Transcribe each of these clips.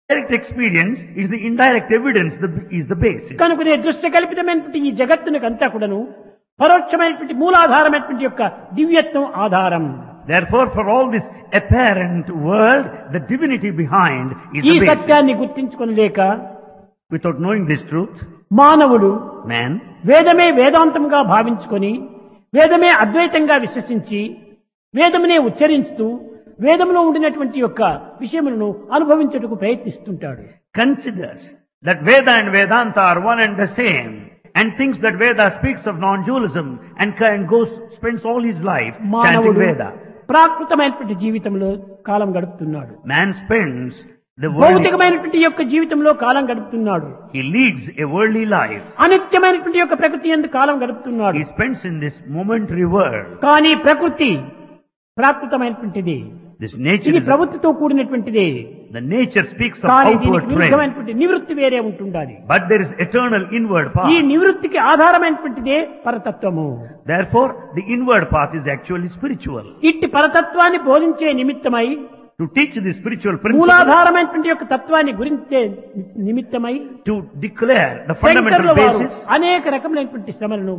Direct experience is the indirect evidence, the, is the basis. కనుకనే దృశ్య కల్పితమైనటువంటి ఈ జగత్తునికి అంతా కూడాను పరోక్షమైనటువంటి మూలాధారమైనటువంటి యొక్క దివ్యత్వం ఆధారం Therefore, for all this apparent world, the divinity behind is ఈ the basis. సత్యాన్ని గుర్తించుకొనలేక Without knowing this truth, మానవుడు man వేదమే వేదాంతంగా భావించుకొని వేదమే అద్వైతంగా విశ్వసించి వేదమునే ఉచ్చరిస్తూ వేదంలో ఉండినటువంటి యొక్క విషయములను అనుభవించుటకు ప్రయత్నిస్తుంటాడు considers that Veda and Vedanta are one and the same and thinks that Veda speaks of non-dualism and, ca- and goes, spends all his life chanting మానవుడు Veda. ప్రాకృతమైనటువంటి జీవితంలో కాలం గడుపుతున్నాడు Man spends the worldly, భౌతికమైనటువంటి యొక్క జీవితంలో కాలం గడుపుతున్నాడు he leads a worldly life. అనిత్యమైనటువంటి యొక్క ప్రకృతి ఎందు కాలం గడుపుతున్నాడు He spends in this momentary world. కానీ ప్రకృతి ప్రాకృతమైనటువంటిది This nature ఇది is, ప్రభుత్వతో కూడినటువంటిది the nature speaks of కానీ outward దీనికి trend. విరుద్ధమైనటువంటి నివృత్తి వేరే ఉంటుండాలి But there is eternal inward ఈ path. నివృత్తికి ఆధారమైనటువంటిదే పరతత్వము Therefore, the inward path is actually spiritual. ఇట్టి పరతత్వాన్ని బోధించే నిమిత్తమై To teach the spiritual principle, మూలాధారమైనటువంటి యొక్క తత్వాన్ని గురించే నిమిత్తమై to declare the శంకరుల fundamental వారు basis, అనేక రకములైనటువంటి శ్రమలను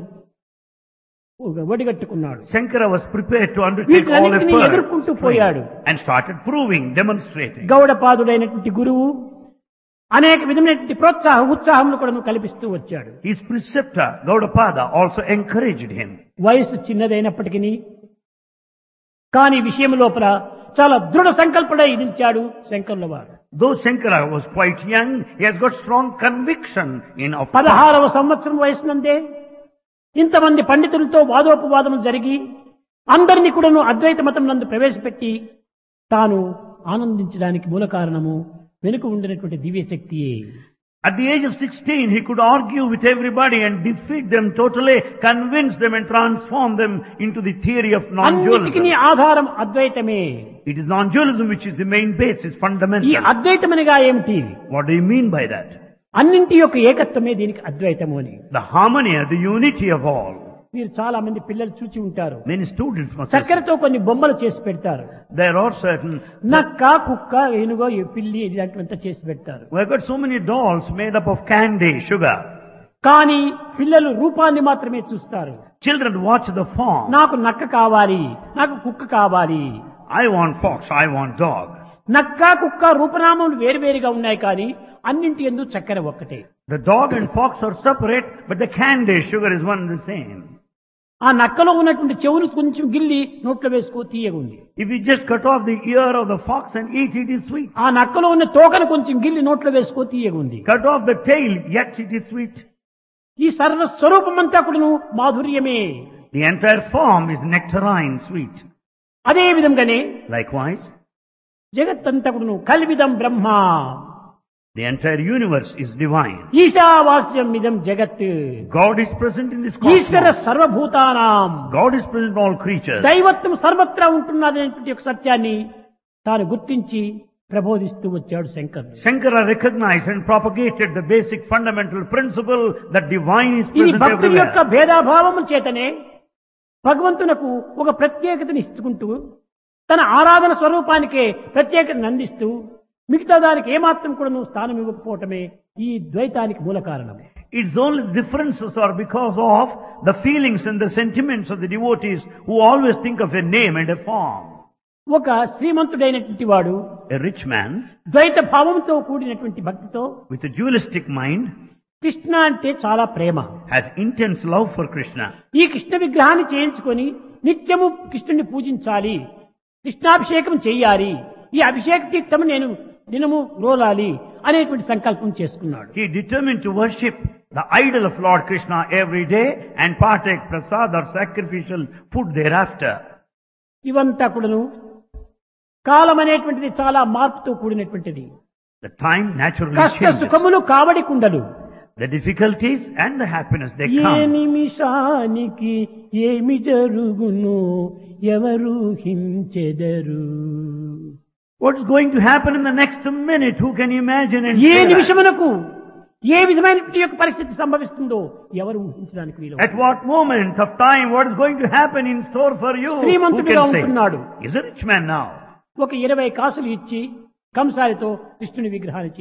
ఒడిగట్టుకున్నాడు Shankara was prepared to undertake all వీటిలన్నింటినీ efforts ఎదుర్కొంటూ పోయాడు and started proving, demonstrating. గౌడపాదుడైనటువంటి గురువు అనేక విధమైనటువంటి ప్రోత్సాహ ఉత్సాహములు కూడా కల్పిస్తూ వచ్చాడు His preceptor, Gaudapada, also encouraged him. వయసు చిన్నదైనప్పటికీ కానీ విషయం లోపల చాలా దృఢ సంకల్పడై నిలిచాడు శంకరుల వారు Though Shankara was quite young, he has got strong conviction in of పదహారవ సంవత్సరం వయసునందే ఇంతమంది పండితులతో వాదోపవాదం జరిగి అందరినీ కూడాను అద్వైత మతం నందు ప్రవేశపెట్టి తాను ఆనందించడానికి మూల కారణము వెనుక ఉండినటువంటి దివ్య శక్తియే At the age of 16, he could argue with everybody and defeat them totally, convince them and transform them into the theory of అన్నిటికీ non-dualism. ఆధారం అద్వైతమే It is non-dualism which is the main basis, ఈ fundamental. అద్వైతమనిగా ఏమిటి What do you mean by that? అన్నింటి యొక్క ఏకత్వమే దీనికి అద్వైతము అని The harmony, the unity of all. మీరు చాలా మంది పిల్లలు చూచి ఉంటారు Many students must have చక్కెరతో కొన్ని బొమ్మలు చేసి పెడతారు There are certain, నక్క కుక్క ఏనుగో ఈ పిల్లి ఇలాంటివంతా చేసి పెడతారు we have got so many dolls made up of candy, sugar. కానీ పిల్లలు రూపాన్ని మాత్రమే చూస్తారు Children watch the form. నాకు నక్క కావాలి నాకు కుక్క కావాలి I want fox, I want dog. నక్క కుక్క రూపనామములు వేరువేరుగా ఉన్నాయి కానీ అన్నింటి ఎందు చక్కెర ఒక్కటే The dog and fox are separate, but the candy, sugar is one and the same. ఆ నక్కలో ఉన్నటువంటి చెవులు కొంచెం గిల్లి నోట్లో వేసుకో తీయగా ఉంది If you just cut off the ear of the fox and eat, it is sweet. ఆ నక్కలో ఉన్న తోకను కొంచెం గిల్లి నోట్లో వేసుకో తీయగా ఉంది Cut off the tail, yet it is sweet. ఈ సర్వ స్వరూపమంతా కూడాను మాధుర్యమే The entire form is nectarine sweet. అదే విధంగానే Likewise, జగత్తంతా కూడాను కల్విదం బ్రహ్మ the entire universe is divine. ఈశావాస్యం ఇదం జగత్ God is present in this Eshwara cosmos. సర్వభూతానాం God is present in all creatures. దైవత్వం సర్వత్రా ఉంటున్నదనేటువంటి ఒక సత్యాన్ని తాను గుర్తించి ప్రబోధిస్తూ వచ్చాడు శంకరుడు Shankara recognized and propagated the basic fundamental principle that divine is ఇది present భక్తుల యొక్క everywhere. భేదాభావము చేతనే భగవంతునకు ఒక ప్రత్యేకతని ఇచ్చుకుంటూ తన ఆరాధన స్వరూపానికే ప్రత్యేకతను అందిస్తూ మిగతా దానికి ఏమాత్రం కూడా నువ్వు స్థానం ఇవ్వకపోవటమే ఈ ద్వైతానికి మూల కారణం Its only differences are because of the feelings and the sentiments of the devotees who always think of a name and a form. ఒక శ్రీమంతుడైనటువంటి వాడు A rich man ద్వైత భావంతో కూడినటువంటి భక్తితో with a dualistic mind Krishna అంటే చాలా ప్రేమ has intense love for Krishna. ఈ కృష్ణ విగ్రహాన్ని చేయించుకొని నిత్యము కృష్ణుని పూజించాలి కృష్ణాభిషేకం చెయ్యాలి ఈ అభిషేక తీర్థము నేను దినము రోలాలి అనేటువంటి సంకల్పం చేసుకున్నాడు He determined to worship the idol of Lord Krishna every day and partake prasad or sacrificial food thereafter. ఇవంతా కూడాను కాలం అనేటువంటిది చాలా మార్పుతో కూడినటువంటిది The time naturally కష్ట changes. సుఖములు కావడి కుండలు The difficulties and the happiness they A come. నిమిషానికి ఏమి జరుగును ఎవరు హించెదరు What is going to happen in the next minute? Who can imagine and A say that? నిమిషమునకు ఏ విధమైనటువంటి యొక్క పరిస్థితి సంభవిస్తుందో ఎవరు ఊహించడానికి వీలు At what moment of time what is going to happen in store for you? Who శ్రీమంతుడిగా can say? ఉంటున్నాడు He's a rich man now. ఒక ఇరవై కాసులు ఇచ్చి కంసాలితో కృష్ణుని విగ్రహాన్ని